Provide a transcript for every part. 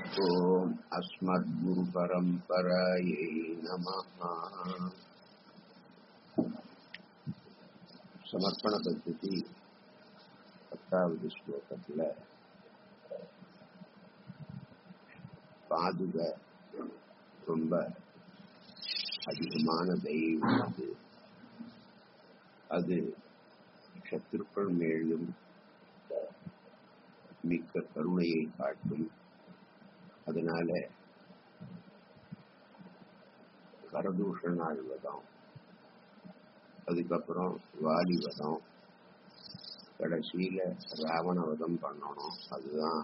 ॐ अस्मद्गुरुपरम्परायै नमः சமர்ப்பண பద్ధதி பத்தாவது ஸ்லோகத்துல பாதுக ரொம்ப அதிகமான தயவு உள்ளது அது சத்துருக்கள் மேலும் மிக்க கருணையை காட்டும் அதனால கரதூஷன் ஆழ்வதம் அதுக்கப்புறம் வாலி வதம் கடைசியில ராவண வதம் பண்ணணும் அதுதான்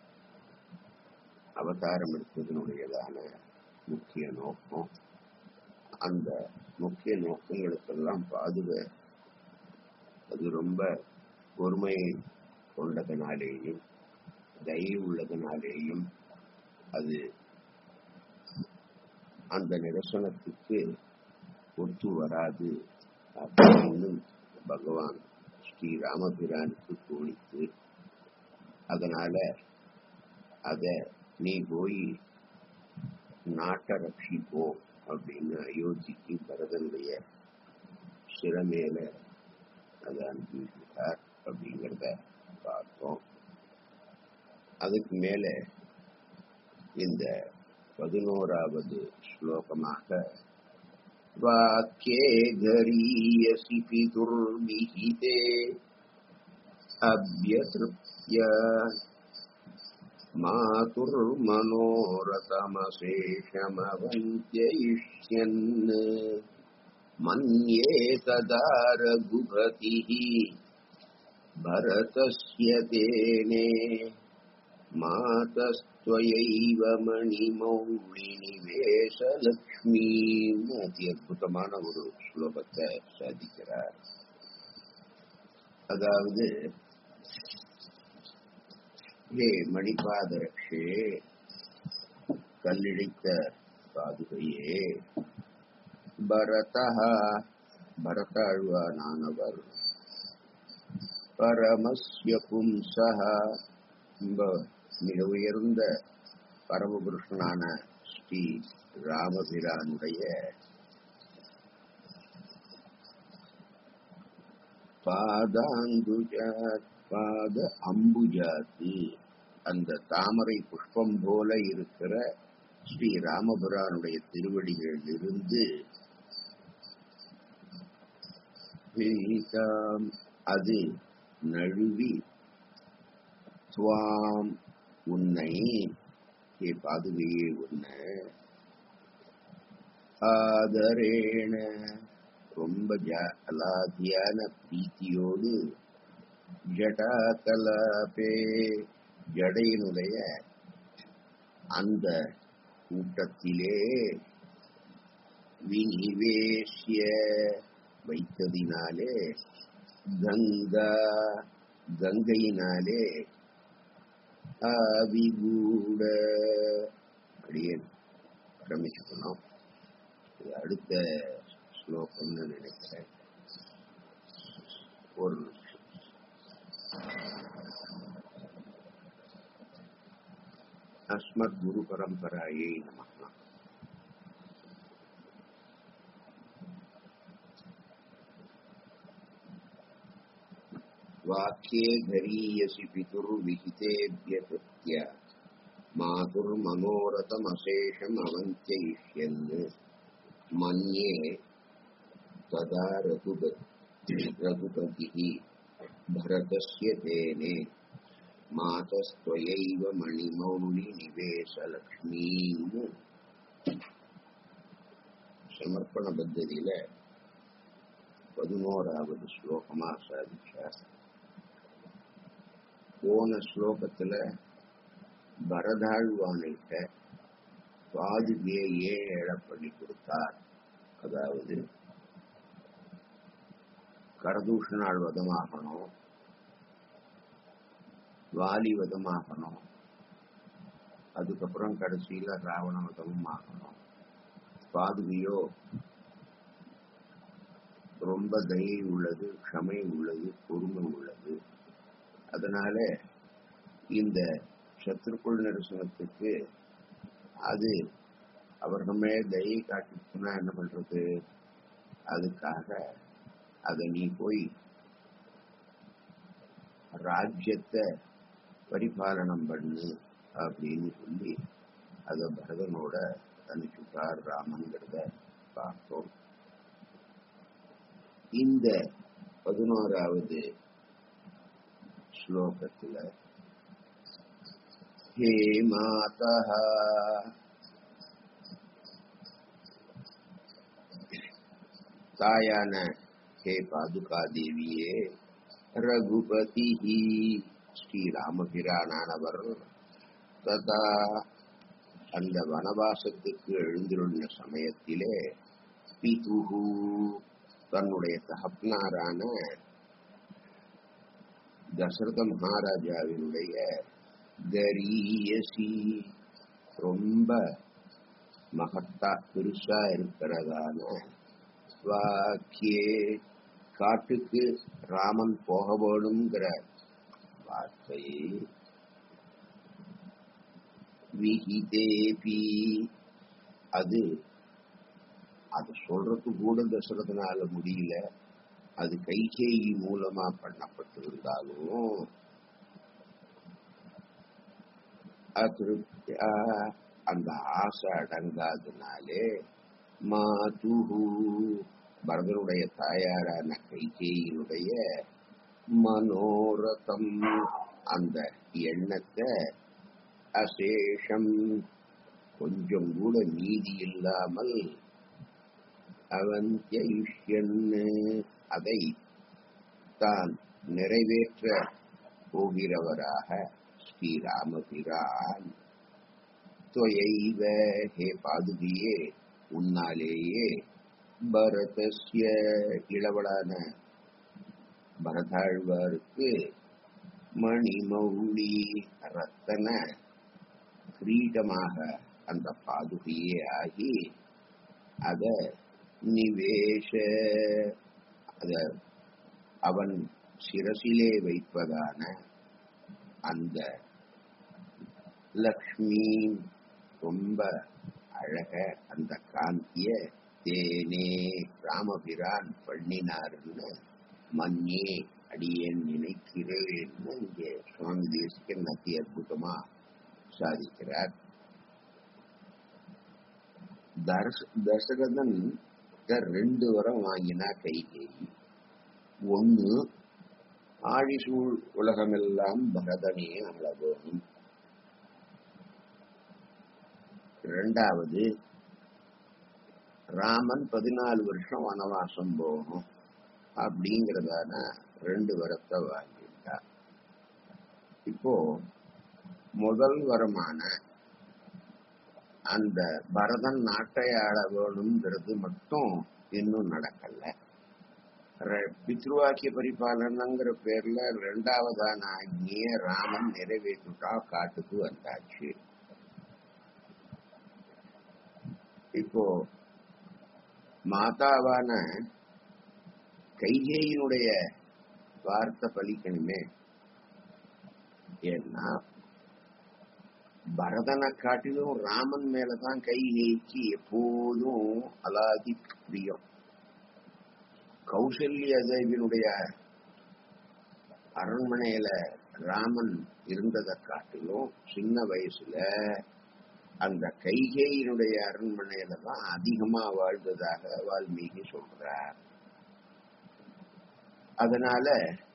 அவதாரம் எடுத்ததனுடையதான முக்கிய நோக்கம் அந்த முக்கிய நோக்கங்களுக்கெல்லாம் பாதுக அது ரொம்ப பொறுமை கொண்டதனாலேயும் தயவு உள்ளதனாலேயும் அது அந்த நிரசனத்துக்கு ஒத்து வராது அப்படின்னு பகவான் ஸ்ரீ ராமபிரானுக்கு தோணித்து அதனால அத நீ போய் நாட்டை ரட்சிப்போ அப்படின்னு அயோத்திக்கு பரதனுடைய சிறமேல அதை அனுப்பிவிட்டார் அப்படிங்கிறத பார்த்தோம் அதுக்கு மேல இந்த பதினோராவது ஸ்லோகமாக वाक्ये गरीयसि पितुर्विहिते अभ्यतृप्य मातुर्मनोरथमशेषमवन्त्ययिष्यन् मन्ये तदा रघुपतिः भरतस्य तेने மாதஸ்துவயைவ மணிமௌழி நிவேசலக்ஷ்மின்னு அதி அற்புதமான ஒரு ஸ்லோகத்தை சாதிக்கிறார் அதாவது ஹே மணிபாதரக்ஷே கல்லிழைத்த பாதுகையே பரதா பரதாழ்வானானவர் பரமஸ்ய பும்சா மிக உயர்ந்த பரமபுருஷனான ஸ்ரீ ராமபிரானுடைய பாதாங்குஜா பாத அம்புஜாத்து அந்த தாமரை புஷ்பம் போல இருக்கிற ஸ்ரீ ராமபுரானுடைய திருவடிகளில் இருந்து அது நழுவி துவாம் உன்னை ஏ பாதுகையே உன்னை ஆதரேன ரொம்ப அலாதியான பிரீத்தியோடு ஜடா கலாபே ஜடையினுடைய அந்த கூட்டத்திலே வினிவேசிய வைத்ததினாலே கங்கா கங்கையினாலே ஆவிகூட அப்படியே ஆரம்பிச்சுக்கணும் இது அடுத்த ஸ்லோகம்னு நினைக்கிறேன் ஒரு அஸ்மத் குரு பரம்பராயை நமக்கு वाक्ये धरीयसि पितुर्विहितेभ्य कृत्य मातुर्मनोरथमशेषम् अवन्त्ययिष्यन् मन्ये तदा रघुपतिः भरतस्य तेने मातस्त्वयैव मणिमौलिनिवेशलक्ष्मीम् சமர்ப்பண பத்ததியில பதினோராவது ஸ்லோகமா சாதிச்சார் போன ஸ்லோகத்துல பரதாழ்வானிட்ட பாதுகையை ஏன் எழப்பள்ளி கொடுத்தார் அதாவது கரதூஷணாள் வதமாகணும் வாலி வதமாகணும் அதுக்கப்புறம் கடைசியில ராவண வதமும் ஆகணும் பாதுகையோ ரொம்ப தயை உள்ளது க்ஷமை உள்ளது பொறுமை உள்ளது அதனால இந்த சத்ருக்குள் நிரசனத்துக்கு அது அவர் நம்ம தயை காட்டிச்சுன்னா என்ன பண்றது அதுக்காக அதை நீ போய் ராஜ்யத்தை பரிபாலனம் பண்ணு அப்படின்னு சொல்லி அத பரதனோட அனுப்பிச்சுட்டார் ராமன்கிறத பார்த்தோம் இந்த பதினோராவது ஸ்லோகத்துல ஹே மாதா தாயான ஹே பாதுகா தேவியே ரகுபதி ஸ்ரீராமபிரானானவர் ததா அந்த வனவாசத்துக்கு எழுந்துள்ள சமயத்திலே பிதுகு தன்னுடைய தகப்பனாரான தசரத மகாராஜாவினுடைய கரியசி ரொம்ப மகத்தா பெருசா இருக்கிறதான வாக்கியே காட்டுக்கு ராமன் போக வேணுங்கிற வார்த்தையை விஹிதேபி அது அது சொல்றது கூட தசரதனால முடியல அது கைகேயி மூலமா பண்ணப்பட்டிருந்தாலும் அதிருப்தியா அந்த ஆசை அடங்காதனாலே மாதுஹு பரதனுடைய தாயாரான கைகேயினுடைய மனோரதம் அந்த எண்ணத்தை அசேஷம் கொஞ்சம் கூட மீதி இல்லாமல் அவந்தியுஷ்யன்னு அதை தான் நிறைவேற்ற போகிறவராக ஸ்ரீராமபிரான் துவைவ ஹே பாதுகியே உன்னாலேயே பரதஸ்ய இளவலான பரதாழ்வாருக்கு மணிமௌளி ரத்தன கிரீடமாக அந்த பாதுகையே ஆகி அத நிவேஷ அத அவன் சிரசிலே வைப்பதான அந்த லக்ஷ்மி ரொம்ப அழக அந்த காந்திய தேனே ராமபிரான் பண்ணினாருன்னு மன்னே அடியேன் நினைக்கிறேன்னு இங்கே சுவாமி தேசிகன் அதி அற்புதமா சாதிக்கிறார் தர்ஷ- தசரதன் கிட்ட ரெண்டு வரம் வாங்கினா கைகேயி ஒண்ணு ஆழிசூழ் உலகமெல்லாம் பரதனே அளவோனும் ரெண்டாவது ராமன் பதினாலு வருஷம் வனவாசம் போகணும் அப்படிங்கறதான ரெண்டு வரத்தை வாங்கிட்டார் இப்போ முதல் வரமான அந்த பரதன் நாட்டை ஆள வேணுங்கிறது மட்டும் இன்னும் நடக்கல ர- பித்ருவாக்கிய பரிபாலனங்கிற பேர்ல ரெண்டாவதான ஆக்னிய ராமன் நிறைவேற்றிட்டா காட்டுக்கு வந்தாச்சு இப்போ மாதாவான கைகேயினுடைய வார்த்தை பலிக்கணுமே ஏன்னா பரதனை காட்டிலும் ராமன் மேலதான் கை நீக்கி எப்போதும் அலாதி பிரியம் கௌசல்ய தேவியினுடைய அரண்மனையில ராமன் இருந்ததை காட்டிலும் சின்ன வயசுல அந்த கைகேயினுடைய அரண்மனையில தான் அதிகமா வாழ்ந்ததாக வால்மீகி சொல்றார் அதனால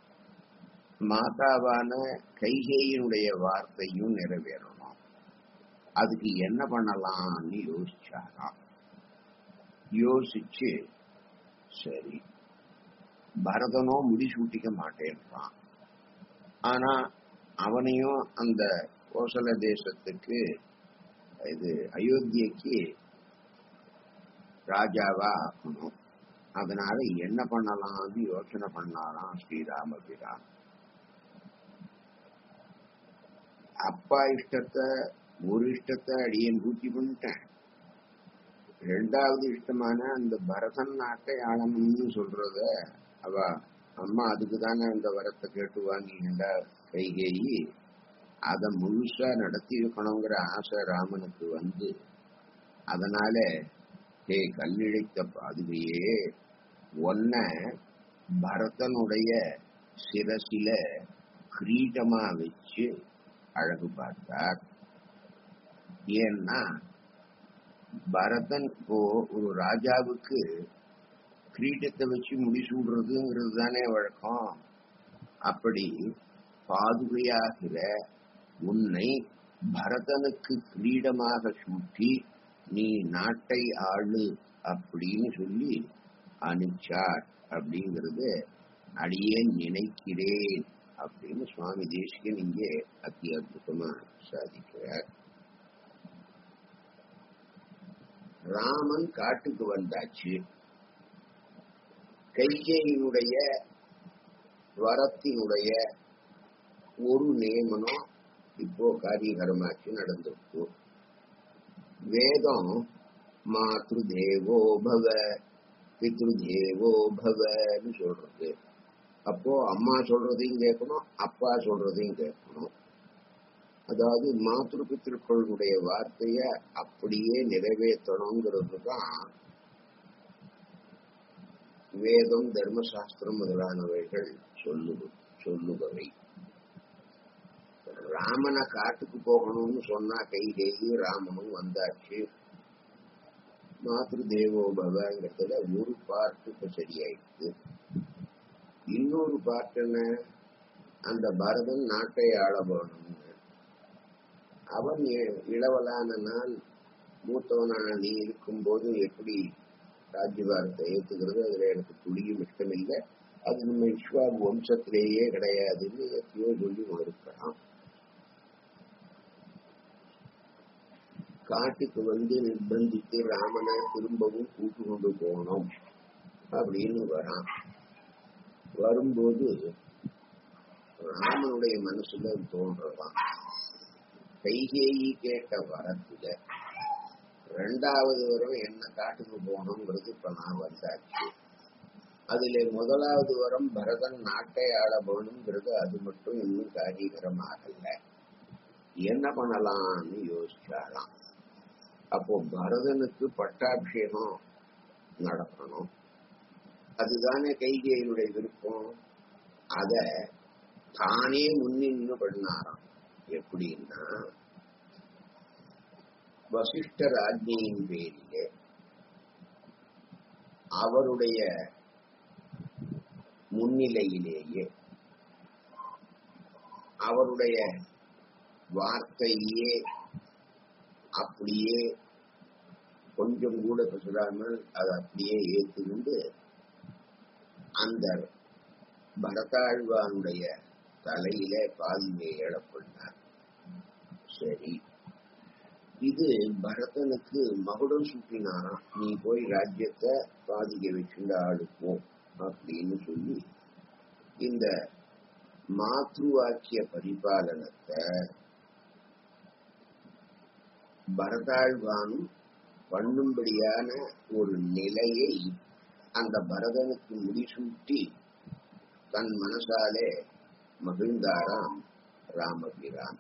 மாதாவான கைகேயினுடைய வார்த்தையும் நிறைவேறணும் அதுக்கு என்ன பண்ணலாம்னு யோசிச்சாராம் யோசிச்சு சரி பரதனோ முடிசூட்டிக்க மாட்டேன்றான் ஆனா அவனையும் அந்த கோசல தேசத்துக்கு இது அயோத்தியக்கு ராஜாவா ஆக்கணும் அதனால என்ன பண்ணலாம்னு யோசனை பண்ணாராம் ஸ்ரீராமபிரான் அப்பா இஷ்டத்தை ஒரு இஷ்டத்தை அடியேன் பூர்த்தி பண்ணிட்டேன் ரெண்டாவது இஷ்டமான அந்த பரதன் நாட்டை ஆளணும்னு சொல்றத அவ அம்மா அதுக்கு தானே அந்த வரத்தை கேட்டு வாங்கிக்கிண்டா கைகேயி அத முழுசா நடத்தி வைக்கணுங்கிற ஆசை ராமனுக்கு வந்து அதனால ஹே கல்லிழைத்த பாதுகையே ஒன்ன பரதனுடைய சிரசில கிரீடமா வச்சு அழகு பார்த்தார் ஏன்னா பரதன் இப்போ ஒரு ராஜாவுக்கு கிரீடத்தை வச்சு முடிசூடுறதுங்கிறது தானே வழக்கம் அப்படி பாதுகையாகிற உன்னை பரதனுக்கு கிரீடமாக சூட்டி நீ நாட்டை ஆளு அப்படின்னு சொல்லி அனுச்சார் அப்படிங்கிறது அடியே நினைக்கிறேன் அப்படின்னு சுவாமி தேசிகன் இங்கே அத்தி அற்புதமா சாதிக்கிறார் ராமன் காட்டுக்கு வந்தாச்சு கைகேயினுடைய வரத்தினுடைய ஒரு நியமனம் இப்போ காரியகரமாச்சு நடந்திருக்கு வேதம் மாத்ரு தேவோ பவ பித்ரு தேவோ பவன்னு சொல்றது அப்போ அம்மா சொல்றதையும் கேட்கணும் அப்பா சொல்றதையும் கேட்கணும் அதாவது மாத்ரு பித்திருக்களுடைய வார்த்தைய அப்படியே நிறைவேற்றணுங்கிறது தான் வேதம் தர்மசாஸ்திரம் முதலானவைகள் சொல்லுது சொல்லுபவை ராமனை காட்டுக்கு போகணும்னு சொன்னா கைதேவி ராமனும் வந்தாச்சு மாத்ரு தேவோ பவங்கிறதுல ஒரு பார்ட் இப்ப சரியாயிடுச்சு இன்னொரு பார்ட் என்ன அந்த பரதன் நாட்டை ஆள வேணும்னு அவன் இ- இளவலான நான் மூத்தவனான நீ இருக்கும்போது எப்படி ராஜ்யபாரத்தை ஏத்துக்கிறது அதுல எனக்கு துளியும் இஷ்டமில்லை அது நம்ம விஸ்வா வம்சத்திலேயே கிடையாதுன்னு எத்தையோ சொல்லி மறுக்கலாம் காட்டுக்கு வந்து நிர்பந்தித்து ராமனை திரும்பவும் கூட்டு கொண்டு போகணும் அப்படின்னு வரான் வரும்போது ராமனுடைய மனசுல தோன்றதான் கைகேயி கேட்ட வரத்துல ரெண்டாவது வரம் என்ன காட்டுக்கு போகணுங்கிறது இப்ப நான் வந்தாச்சு அதுல முதலாவது வரம் பரதன் நாட்டை ஆள வேணுங்கிறது அது மட்டும் இன்னும் காரியகரமாகல என்ன பண்ணலாம்னு யோசிச்சாலாம் அப்போ பரதனுக்கு பட்டாபிஷேகம் நடக்கணும் அதுதானே கைகேயினுடைய விருப்பம் அத தானே முன்னின்று பண்ணாராம் எப்படின்னா வசிஷ்டர் ஆஜ்ஞையின் பேரிலே அவருடைய முன்னிலையிலேயே அவருடைய வார்த்தையே அப்படியே கொஞ்சம் கூட பேசாமல் அதை அப்படியே ஏற்றுக்கொண்டு அந்த பரதாழ்வானுடைய தலையில பாதியை எழப்பண்ணார் சரி இது பரதனுக்கு மகுடம் சூட்டினாராம் நீ போய் ராஜ்யத்தை பாதிக்க வச்சுண்டு ஆளுப்போம் அப்படின்னு சொல்லி இந்த மாத்ருவாக்கிய பரிபாலனத்தை பரதாழ்வானும் பண்ணும்படியான ஒரு நிலையை அந்த பரதனுக்கு முடிசூட்டி தன் மனசாலே மகிழ்ந்தாராம் ராமபிரான்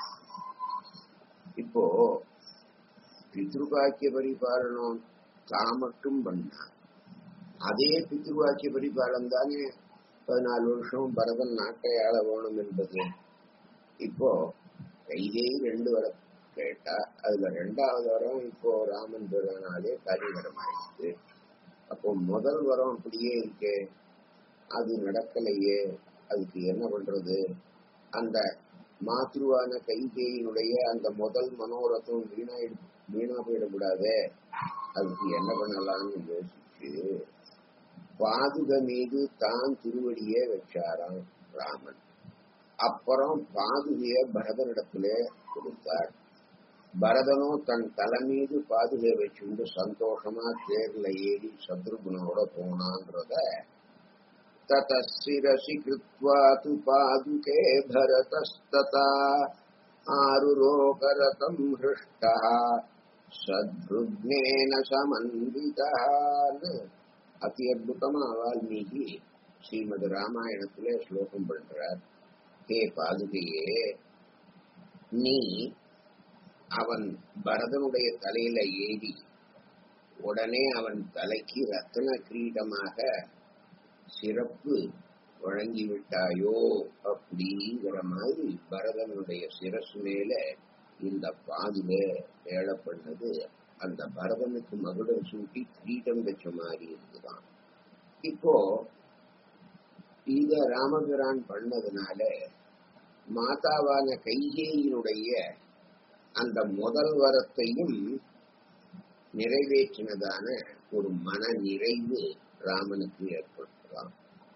இப்போ பித்ருவாக்கிய பரிபாலனம் தான் மட்டும் பண்ணான் அதே பித்ருவாக்கிய பரிபாலனம் தானே பதினாலு வருஷம் பரதன் நாட்டை ஆள வேணும் என்பது இப்போ கைதேயி ரெண்டு வரம் கேட்டா அதுல ரெண்டாவது வரம் இப்போ ராமன் பிறனாலே காரியகரமாயிடுச்சு அப்போ முதல் வரம் அப்படியே இருக்கே அது நடக்கலையே அதுக்கு என்ன பண்றது அந்த மாத்ருவான கைகேயினுடைய அந்த முதல் மனோரதம் வீணாயிடு வீணா போயிடக்கூடாதே அதுக்கு என்ன பண்ணலாம்னு யோசிச்சு பாதுக மீது தான் திருவடியே வச்சாராம் ராமன் அப்புறம் பாதுகைய பரதனிடத்துல கொடுத்தார் பரதனும் தன் தலை மீது பாதுகை வச்சுண்டு சந்தோஷமா தேர்ல ஏறி சத்ருகுணோட போனான்றத ततशिरसि कृत्वा तु पादुके भरतस्तता आरुरोकरतम् हृष्टः सद्भृग्नेन समन्वितः அதி அற்புதமா வால்மீகி ஸ்ரீமத் ராமாயணத்திலே ஸ்லோகம் பண்றார் ஹே பாதுகையே நீ அவன் பரதனுடைய தலையில ஏறி உடனே அவன் தலைக்கு ரத்தன கிரீடமாக சிறப்பு வழங்கி விட்டாயோ அப்படிங்கிற மாதிரி பரதனுடைய சிரசு மேல இந்த பாதுல வேலை பண்ணது அந்த பரதனுக்கு மகுடம் சூட்டி கிரீடம் வச்ச மாதிரி இருக்குதான் இப்போ இத ராமபிரான் பண்ணதுனால மாதாவான கைகேயினுடைய அந்த முதல் வரத்தையும் நிறைவேற்றினதான ஒரு மன நிறைவு ராமனுக்கு ஏற்படுத்தலாம்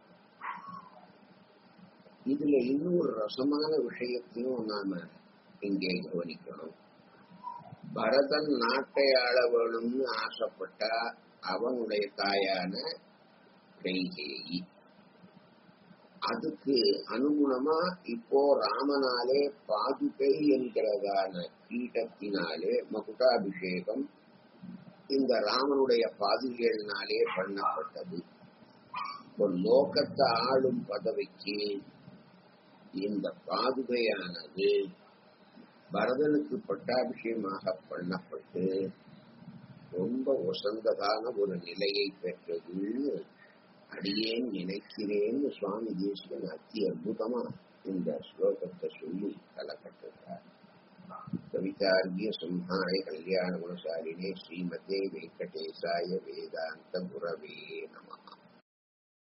இதுல இன்னொரு ரசமான விஷயத்தையும் நாம இங்கே கவனிக்கணும் பரதன் நாட்டை ஆள வேணும்னு ஆசைப்பட்டா அவனுடைய தாயான கைகேயி அதுக்கு அனுகுணமா இப்போ ராமனாலே பாதுகை என்கிறதான கீட்டத்தினாலே மகுடாபிஷேகம் இந்த ராமனுடைய பாதுகைகளினாலே பண்ணப்பட்டது இப்போ லோகத்தை ஆளும் பதவிக்கு இந்த பாதுகையானது பரதனுக்கு பட்டாபிஷேகமாக பண்ணப்பட்டு ரொம்ப உசந்ததான ஒரு நிலையை பெற்றதுன்னு அடியேன் நினைக்கிறேன்னு சுவாமி தேசிகன் அத்தி அற்புதமா இந்த ஸ்லோகத்தை சொல்லி கலக்கட்டிருக்கார் கவிதார்கிய சிம்ஹாய கல்யாண குணசாலினே ஸ்ரீமதே வெங்கடேசாய வேதாந்த குரவே நம